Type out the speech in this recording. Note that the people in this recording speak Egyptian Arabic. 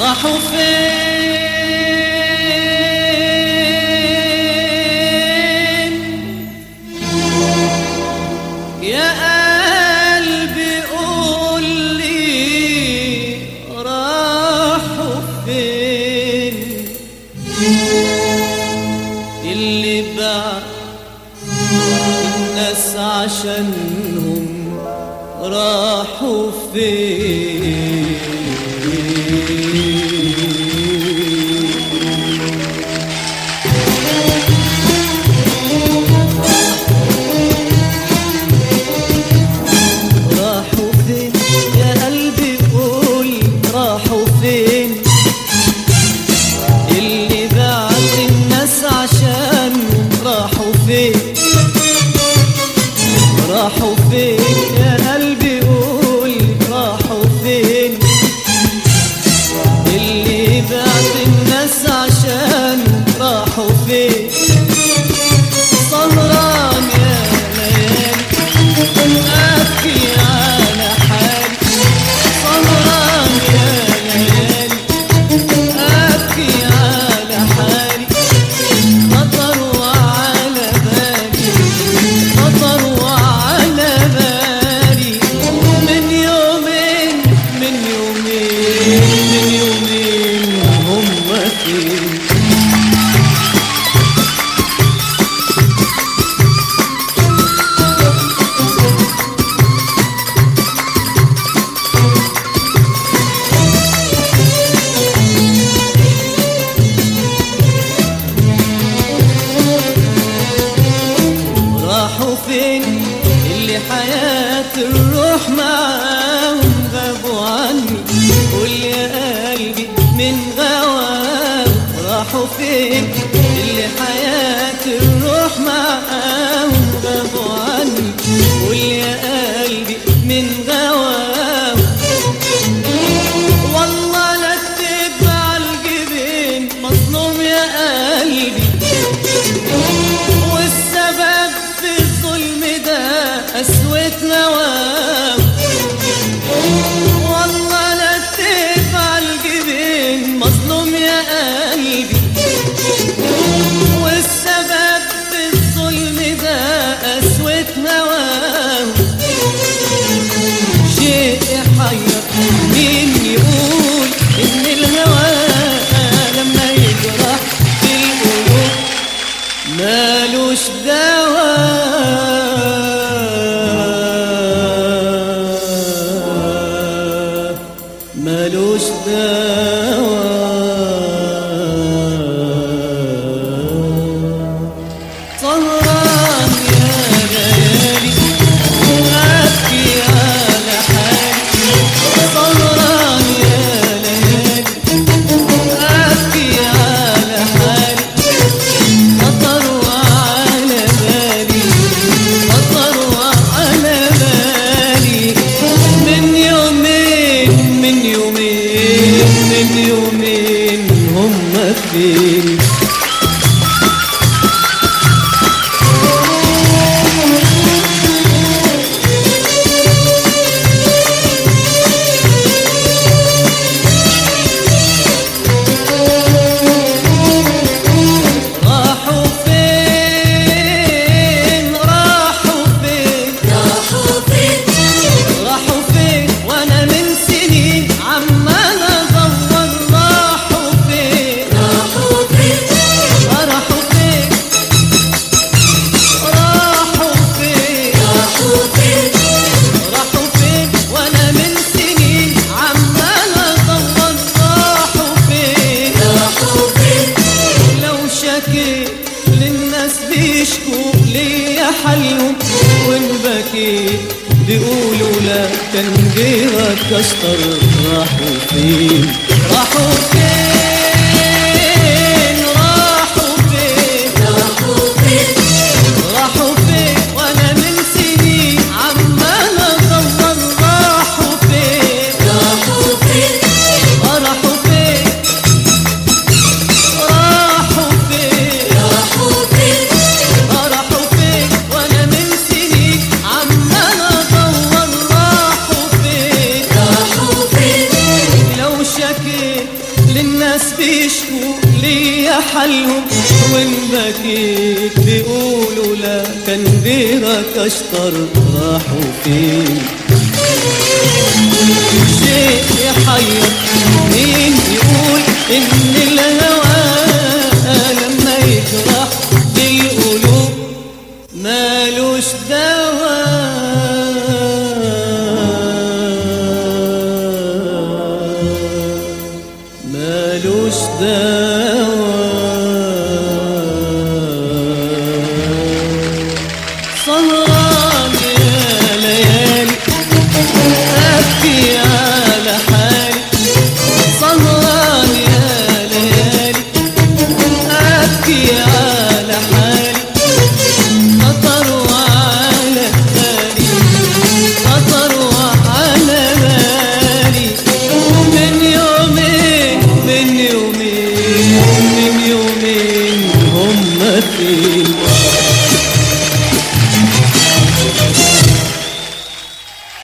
راحوا فين يا قلبي قول لي راحوا فين اللي باع الناس عشانهم راحوا فين راحوا فين يا قلبي قول راحوا فين اللي بعت الناس عشانهم راحوا فين راحوا فين يا قلبي قول راحوا فين اللي بعت الناس عشانهم راحوا فين سهران يا ليالي أبكي على حالي سهران يا ليالي أبكي على حالي خطر وعلى بالي خطر وعلى بالي من يومين من يومين من يومين هم فين راحوا فين اللي حياة الروح معاهم غابوا عني قول يا قلبي من غواهم راحوا فين اللي حياة الروح معاهم غابوا عني قول يا قلبي من غواهم والله لا اكتب على الجبين مظلوم يا قلبي والسبب في الظلم ده قسوة نوام والله لا تفعل الجبين مظلوم يا قلبي والسبب في الظلم ده قسوة نوام شيء يحير مين يقول ان الهوى لما يجرح في القلوب مالوش دواء مالوش دواء سهران يا ليالي أبكي على حالي سهران يا ليالي أبكي على حالي خطر وعلى بالي خطر وعلى بالي من يومين من يومين من يومين هم فين راحوا فين راحوا فين راحوا فين راحوا فين وانا من سنين عمال ادور راحوا فين راحوا فين راحوا فين راحوا فين راحوا فين راحوا فين وانا من سنين عمال ادور راحوا فين راحوا فين لو شكيت للناس بيشكوا ليا حلهم وان بكيت بيقولوا لا كان غيرك اشطر راحوا فين راحوا فين راحوا فين راحوا فين راحوا فين وانا من سنين عمال ادور راحوا فين راحوا فين راحوا فين راحوا فين راحوا فين راحوا فين وانا من سنين عمال ادور راحوا فين راحوا فين لو شكيت الناس بيشكوا ليا حالهم وان بكيت بيقولوا لا كان غيرك اشطر راحوا فين شيء يحير مين يقول ان الهوى لما يجرح بالقلوب مالوش دواء مالوش دواء